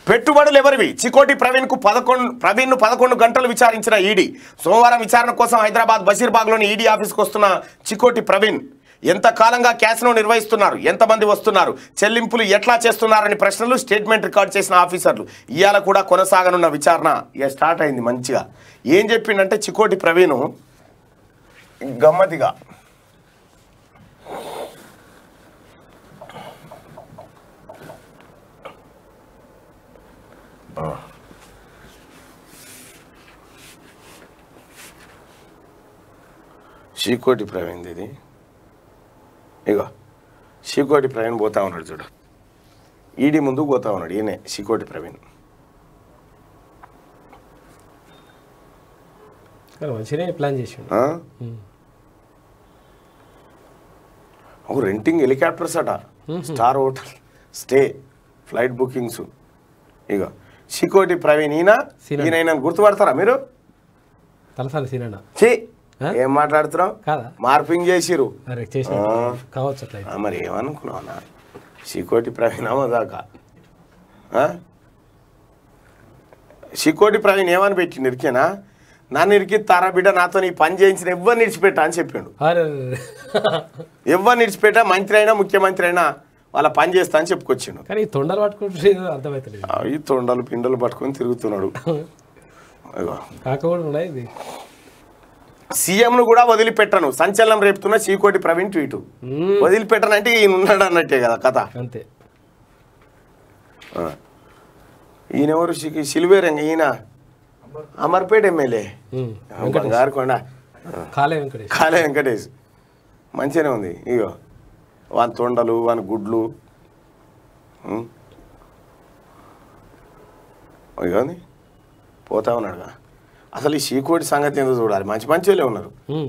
పెట్టుబడులు ఎవరివి చికోటి ప్రవీణ్ కు పదకొండు ప్రవీణ్ ను పదకొండు గంటలు విచారించిన ఈడీ సోమవారం విచారణ కోసం హైదరాబాద్ బషీర్బాగ్లోని ఈడీ ఆఫీస్కి వస్తున్న చికోటి ప్రవీణ్ ఎంత కాలంగా క్యాసినో నిర్వహిస్తున్నారు ఎంతమంది వస్తున్నారు చెల్లింపులు ఎట్లా చేస్తున్నారని ప్రశ్నలు స్టేట్మెంట్ రికార్డ్ చేసిన ఆఫీసర్లు ఇవాళ కూడా కొనసాగనున్న విచారణ ఇక స్టార్ట్ అయింది మంచిగా ఏం చెప్పిండంటే చికోటి ప్రవీణ్ గమ్మతిగా చీకోటి ప్రవీణ్ ఇది ఇగో చీకోటి ప్రవీణ్ పోతా ఉన్నాడు చూడు ఈడి ముందుకు పోతా ఉన్నాడు ఈయనే చీకోటి ప్రవీణ్ కానీ మంచిగానే ప్లాన్ చేసిండు ఆ? ఓ రెంటింగ్ హెలికాప్టర్స్ అట star hotel stay flight bookings ఇగో చీకోటి ప్రవీణ్ ఈయన సీనా. ఈయన ఈయనను గుర్తుపడతారా మీరు తలసాని సీనన్న చీ ఆ? ఏం మాట్లాడుతున్నావు కాదా మార్పింగ్ చేసిరు అరే చేసిన ఆ. కావచ్చు అట్లా అయితే. ఆ, మరి ఏమనుకున్నావునా చీకోటి ప్రవీణ్ దాకా చీకోటి ప్రవీణ్ ఏమని పెట్టిండు ఇరికేనా నన్ను ఇరికి తారా బిడ్డ నాతో నీ పని చేయించిన ఎవరిని ఇడిచిపెట్టా అని చెప్పిండు అరే ఎవరిని ఇడిచిపెట్టా మంత్రి అయినా ముఖ్యమంత్రి అయినా వాళ్ళ పని చేస్తా అని చెప్పుకొచ్చిండు కానీ ఈ తొండలు పట్టుకుంటే అర్థమవుతలేదు ఆ, ఈ తొండలు పిండలు పట్టుకొని తిరుగుతున్నాడు అయ్యో. కాక కూడా ఉన్నాయి ఇది సీఎంను కూడా వదిలిపెట్టను సంచలనం రేపుతున్న చీకోటి ప్రవీణ్ ట్వీటు మ్మ్. వదిలిపెట్టను అంటే ఈయన ఉన్నాడు అన్నట్టే కదా కథ అంతే ఆ. ఈయన ఎవరు సి- సిల్వేరంగ ఈయన అమర్పేట ఎమ్మెల్యే ఉమ్. వెంకటేష్ బంగారు కొండ కాలే వెంకటేష్ కాలే వెంకటేష్ మంచిగానే ఉంది ఇగో వాని తొండలు వాని గుడ్లు ఉం. ఇగోంది పోతా ఉన్నాడుగా అసలు ఈ చీకోటి సంగతి ఏందో చూడాలి మంచి మంచి వాళ్ళే ఉన్నారు ఉమ్.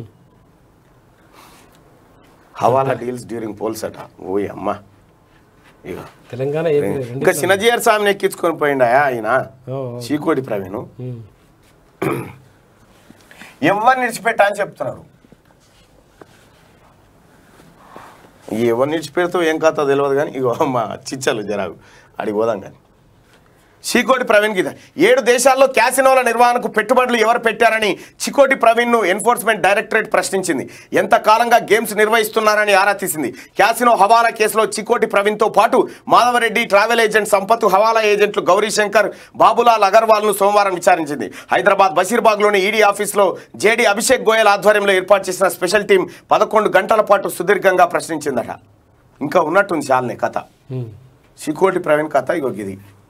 హవాలా డీల్స్ డ్యూరింగ్ పోల్స్ అట ఓయ్ అమ్మ ఇక తెలంగాణ ఏపీ రెండు ఇంకా చిన్నజీఆర్ స్వామిని ఎక్కించుకొని పోయిండా ఆయన ఓ, ఓ. చీకోటి ప్రవీణ్ ఉమ్. ఎవరిని విడిచిపెట్టా అని చెప్తున్నాడు ఎవరిని విడిచిపెడతావు ఏం కథ తెలియదు కానీ ఇగో మా చిచ్చలు జరాగు అడిగి పోదాం కానీ చీకోటి ప్రవీణ్ గీత ఏడు దేశాల్లో క్యాసినోల నిర్వహణకు పెట్టుబడులు ఎవరు పెట్టారని చికోటి ప్రవీణ్ను ఎన్ఫోర్స్మెంట్ డైరెక్టరేట్ ప్రశ్నించింది ఎంత కాలంగా గేమ్స్ నిర్వహిస్తున్నారని ఆరా తీసింది క్యాసినో హవాలా కేసులో చికోటి ప్రవీణ్తో పాటు మాధవరెడ్డి ట్రావెల్ ఏజెంట్ సంపత్ హవాలా ఏజెంట్లు గౌరీశంకర్ బాబులాల్ అగర్వాల్ను సోమవారం విచారించింది హైదరాబాద్ బషీర్బాగ్లోని ఈడీ ఆఫీస్లో జేడీ అభిషేక్ గోయల్ ఆధ్వర్యంలో ఏర్పాటు చేసిన స్పెషల్ టీం పదకొండు గంటల పాటు సుదీర్ఘంగా ప్రశ్నించిందట ఇంకా ఉన్నట్టుంది చాలనే కథ ఉమ్. చికోటి ప్రవీణ్ కథ ఇగో ఇది